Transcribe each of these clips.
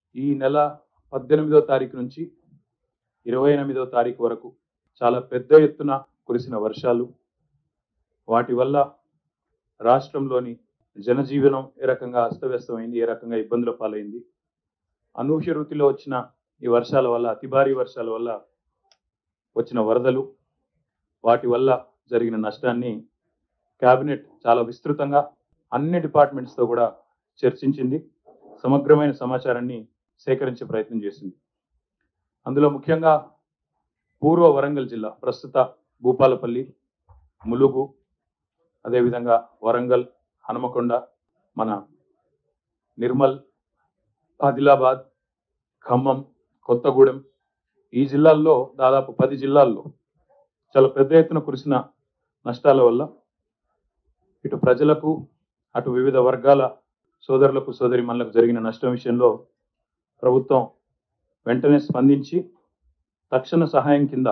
ఈ నెల పద్దెనిమిదో తారీఖు నుంచి ఇరవై ఎనిమిదో తారీఖు వరకు చాలా పెద్ద ఎత్తున కురిసిన వర్షాలు వాటి వల్ల రాష్ట్రంలోని జనజీవనం ఏ రకంగా అస్తవ్యస్తమైంది ఏ రకంగా ఇబ్బందుల పాలైంది అనూహ్య రీతిలో వచ్చిన ఈ వర్షాల వల్ల అతి భారీ వర్షాల వల్ల వచ్చిన వరదలు వాటి వల్ల జరిగిన నష్టాన్ని కేబినెట్ చాలా విస్తృతంగా అన్ని డిపార్ట్మెంట్స్తో కూడా చర్చించింది సమగ్రమైన సమాచారాన్ని సేకరించే ప్రయత్నం చేసింది అందులో ముఖ్యంగా పూర్వ వరంగల్ జిల్లా ప్రస్తుత భూపాలపల్లి ములుగు అదేవిధంగా వరంగల్ హనుమకొండ మన నిర్మల్ ఆదిలాబాద్ ఖమ్మం కొత్తగూడెం ఈ జిల్లాల్లో దాదాపు పది జిల్లాల్లో చాలా పెద్ద ఎత్తున కురిసిన నష్టాల వల్ల ఇటు ప్రజలకు అటు వివిధ వర్గాల సోదరులకు సోదరిమణులకు జరిగిన నష్టం విషయంలో ప్రభుత్వం వెంటనే స్పందించి తక్షణ సహాయం కింద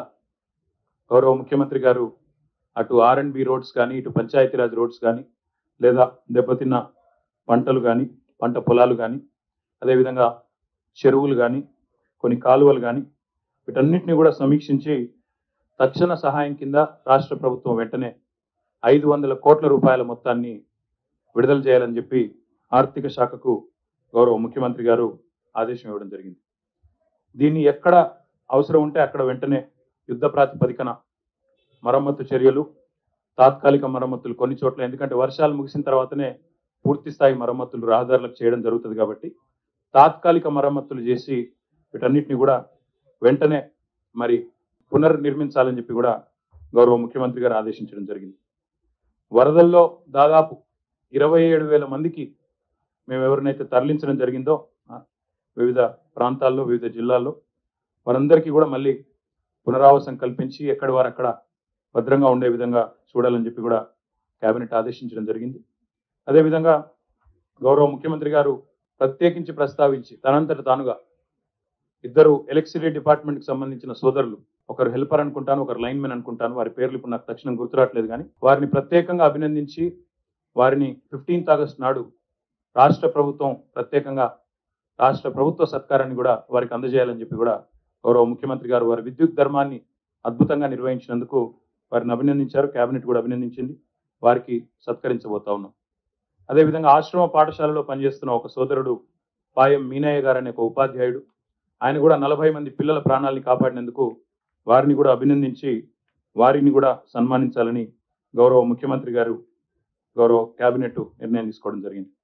గౌరవ ముఖ్యమంత్రి గారు అటు ఆర్ అండ్ బి రోడ్స్ కానీ ఇటు పంచాయతీరాజ్ రోడ్స్ కానీ లేదా దెబ్బతిన్న పంటలు కానీ పంట పొలాలు కానీ అదేవిధంగా చెరువులు కానీ కొన్ని కాలువలు కానీ వీటన్నిటిని కూడా సమీక్షించి తక్షణ సహాయం కింద రాష్ట్ర ప్రభుత్వం వెంటనే ఐదు వందల కోట్ల రూపాయల మొత్తాన్ని విడుదల చేయాలని చెప్పి ఆర్థిక శాఖకు గౌరవ ముఖ్యమంత్రి గారు ఆదేశం ఇవ్వడం జరిగింది దీన్ని ఎక్కడ అవసరం ఉంటే అక్కడ వెంటనే యుద్ధ ప్రాతిపదికన మరమ్మతు చర్యలు తాత్కాలిక మరమ్మతులు కొన్ని చోట్ల ఎందుకంటే వర్షాలు ముగిసిన తర్వాతనే పూర్తి స్థాయి మరమ్మతులు రహదారులకు చేయడం జరుగుతుంది కాబట్టి తాత్కాలిక మరమ్మతులు చేసి వీటన్నిటిని కూడా వెంటనే మరి పునర్నిర్మించాలని చెప్పి కూడా గౌరవ ముఖ్యమంత్రి గారు ఆదేశించడం జరిగింది వరదల్లో దాదాపు ఇరవై ఏడు వేల మందికి మేము ఎవరినైతే తరలించడం జరిగిందో ఆ, వివిధ ప్రాంతాల్లో వివిధ జిల్లాల్లో వారందరికీ కూడా మళ్ళీ పునరావాసం కల్పించి ఎక్కడి వారు అక్కడ భద్రంగా ఉండే విధంగా చూడాలని చెప్పి కూడా కేబినెట్ ఆదేశించడం జరిగింది అదేవిధంగా గౌరవ ముఖ్యమంత్రి గారు ప్రత్యేకించి ప్రస్తావించి తనంతట తానుగా ఇద్దరు ఎలక్ట్రిసిటీ డిపార్ట్మెంట్కి సంబంధించిన సోదరులు ఒకరు హెల్పర్ అనుకుంటాను ఒకరు లైన్ మెన్ అనుకుంటాను వారి పేర్లు ఇప్పుడు నాకు తక్షణం గుర్తురావట్లేదు కానీ వారిని ప్రత్యేకంగా అభినందించి వారిని ఫిఫ్టీన్త్ ఆగస్ట్ నాడు రాష్ట్ర ప్రభుత్వం ప్రత్యేకంగా రాష్ట్ర ప్రభుత్వ సత్కారాన్ని కూడా వారికి అందజేయాలని చెప్పి కూడా గౌరవ ముఖ్యమంత్రి గారు వారి విద్యుత్ ధర్మాన్ని అద్భుతంగా నిర్వహించినందుకు వారిని అభినందించారు కేబినెట్ కూడా అభినందించింది వారికి సత్కరించబోతా ఉన్నాం అదేవిధంగా ఆశ్రమ పాఠశాలలో పనిచేస్తున్న ఒక సోదరుడు పాయం మీనయ్య గారు అనే ఒక ఉపాధ్యాయుడు ఆయన కూడా నలభై మంది పిల్లల ప్రాణాలని కాపాడినందుకు వారిని కూడా అభినందించి వారిని కూడా సన్మానించాలని గౌరవ ముఖ్యమంత్రి గారు గౌరవ కేబినెట్ నిర్ణయం తీసుకోవడం జరిగింది